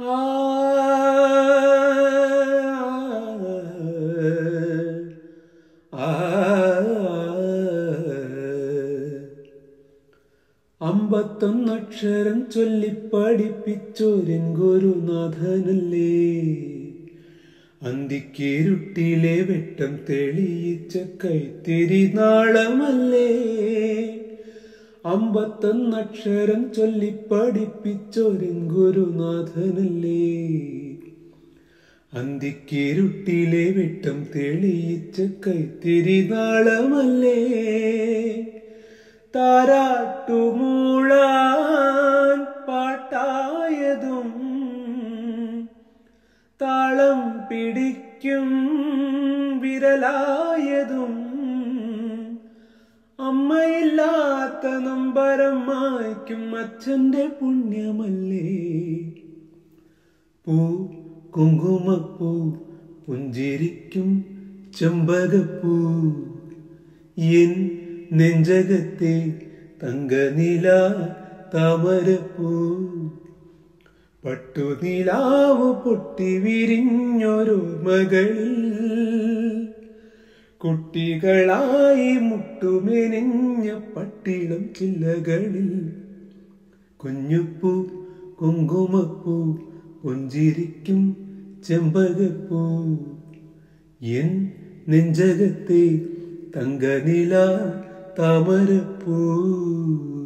ആ ആ അമ്പത്തൊന്നക്ഷരം ചൊല്ലി പഠിപ്പിച്ചോരൻ ഗുരുനാഥനല്ലേ അന്തിക്കേരുട്ടിലെ വെട്ടം തെളിയിച്ച കൈത്തിരി നാളമല്ലേ അമ്പത്തൊന്നക്ഷരം ചൊല്ലി പഠിപ്പിച്ചോരൻ ഗുരുനാഥനല്ലേ അന്തിക്കേരുട്ടിലെ വെട്ടം തെളിയിച്ച കൈത്തിരി നാളമല്ലേ താരാട്ടുമൂളാൻ പാട്ടായതും താളം പിടിക്കും വിരലായതും അമ്മയില്ലാത്ത നമ്പരം മായ്ക്കും അച്ഛന്റെ പുണ്യമല്ലേ പൂ കുങ്കുമപ്പൂ പുഞ്ചിരിക്കും ചെമ്പകപ്പൂ എൻ നെഞ്ചകത്തെ തങ്കനില താമരപ്പൂ പട്ടുനിലാവ് പൊട്ടി വിരിഞ്ഞൊരു മകളിൽ കുട്ടികളായി മുട്ടുമെനിഞ്ഞ പട്ടിളം ചില്ലകളിൽ കുഞ്ഞുപ്പൂ കുങ്കുമപ്പൂ പുഞ്ചിരിക്കും ചെമ്പകപ്പൂ എൻ നെഞ്ചകത്തെ തങ്കനില താമരപ്പൂ